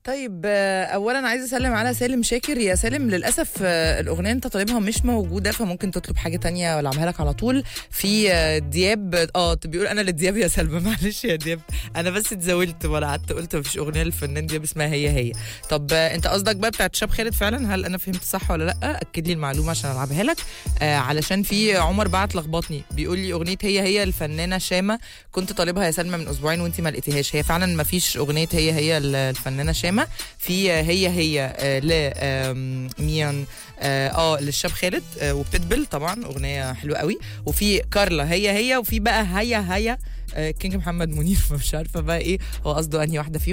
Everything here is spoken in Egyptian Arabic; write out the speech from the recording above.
طيب آه، اولا عايزه اسلم على سالم شاكر يا سالم للاسف آه، الاغنيه انت طالبها مش موجوده فممكن تطلب حاجه تانية والعبها لك على طول في آه، دياب اه بيقول انا لدياب يا سلمى معلش يا دياب انا بس اتزاولت ولا قعدت قلت مفيش اغنيه للفنان دياب اسمها هي هي طب آه، انت قصدك بقى بتاعت شاب خالد فعلا هل انا فهمت صح ولا لا اكد لي المعلومه عشان العبها لك آه علشان في عمر بعت لخبطني بيقول لي اغنيه هي هي الفنانه شامه كنت طالبها يا سلمى من اسبوعين وانت ما لقيتيهاش هي فعلا ما فيش اغنيه هي هي الفنانه شامه في هي هي آه، ل آم، مين اه آه، للشاب خالد آه، وبتدبل طبعا اغنيه حلوه قوي وفي كارلا هي هي وفي بقى هيا هيا آه، كينج محمد منير فمش عارفه بقى ايه هو قصده انهي واحده فيهم